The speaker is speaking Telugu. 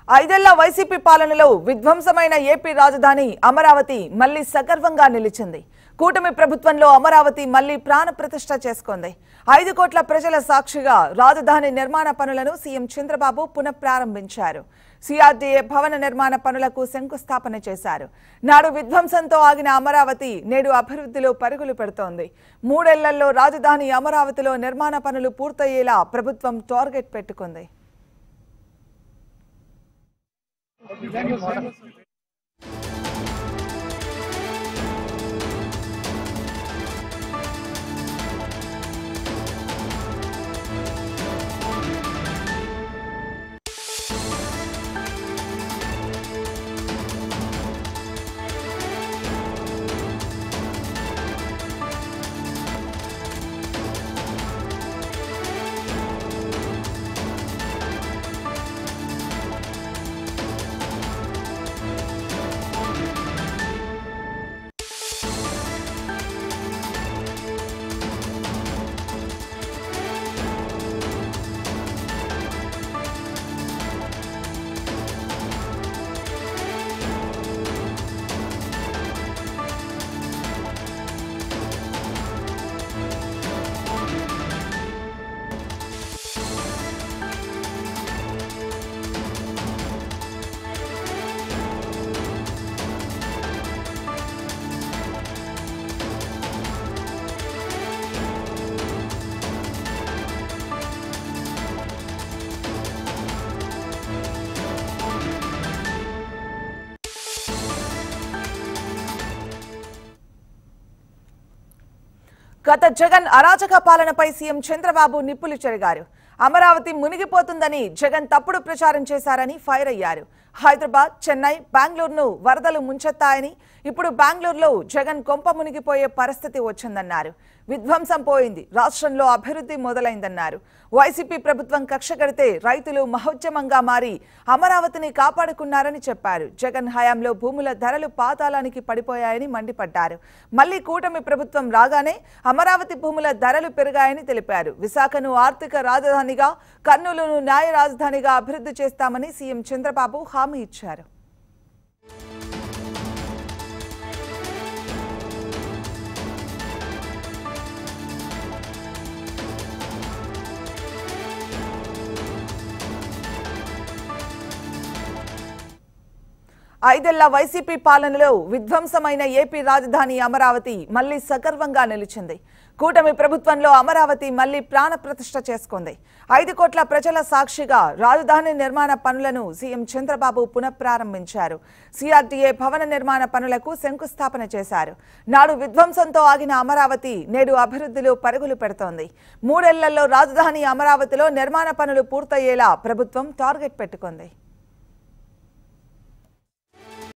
ఐదేళ్ల వైసీపీ పాలనలో విధ్వంసమైన ఏపీ రాజధాని అమరావతి మళ్లీ సగర్వంగా నిలిచింది కూటమి ప్రభుత్వంలో అమరావతి మళ్లీ ప్రాణ ప్రతిష్ఠ చేసుకుంది ఐదు కోట్ల ప్రజల సాక్షిగా రాజధాని నిర్మాణ పనులను సీఎం చంద్రబాబు పునఃప్రారంభించారు సిఆర్డీఏ భవన నిర్మాణ పనులకు శంకుస్థాపన చేశారు నాడు విధ్వంసంతో ఆగిన అమరావతి నేడు అభివృద్ధిలో పరుగులు పెడుతోంది మూడేళ్లలో రాజధాని అమరావతిలో నిర్మాణ పనులు పూర్తయ్యేలా ప్రభుత్వం టార్గెట్ పెట్టుకుంది గత జగన్ అరాచక పాలనపై సీఎం చంద్రబాబు నిప్పులు చెరిగారు అమరావతి మునిగిపోతుందని జగన్ తప్పుడు ప్రచారం చేశారని ఫైర్ అయ్యారు హైదరాబాద్ చెన్నై బెంగళూరును వరదలు ముంచెత్తాయని ఇప్పుడు బెంగళూరులో జగన్ కొంప మునిగిపోయే పరిస్థితి వచ్చిందన్నారు విధ్వంసం పోయింది రాష్ట్రంలో అభివృద్ధి మొదలైందన్నారు వైసీపీ ప్రభుత్వం కక్ష కడితే రైతులు మహోద్యమంగా మారి అమరావతిని కాపాడుకున్నారని చెప్పారు జగన్ హయాంలో భూముల ధరలు పాతాళానికి పడిపోయాయని మండిపడ్డారు మళ్లీ కూటమి ప్రభుత్వం రాగానే అమరావతి భూముల ధరలు పెరిగాయని తెలిపారు విశాఖను ఆర్థిక రాజధానిగా కర్నూలును న్యాయ రాజధానిగా అభివృద్ధి చేస్తామని సీఎం చంద్రబాబు హామీ ఇచ్చారు ఐదేళ్ల వైసీపీ పాలనలో విధ్వంసమైన ఏపీ రాజధాని అమరావతి మళ్లీ సగర్వంగా నిలిచింది కూటమి ప్రభుత్వంలో అమరావతి మళ్లీ ప్రాణ ప్రతిష్ఠ చేసుకుంది ఐదు కోట్ల ప్రజల సాక్షిగా రాజధాని నిర్మాణ పనులను సీఎం చంద్రబాబు పునఃప్రారంభించారు సిఆర్డీఏ భవన నిర్మాణ పనులకు శంకుస్థాపన చేశారు నాడు విధ్వంసంతో ఆగిన అమరావతి నేడు అభివృద్ధిలో పరుగులు పెడుతోంది మూడేళ్లలో రాజధాని అమరావతిలో నిర్మాణ పనులు పూర్తయ్యేలా ప్రభుత్వం టార్గెట్ పెట్టుకుంది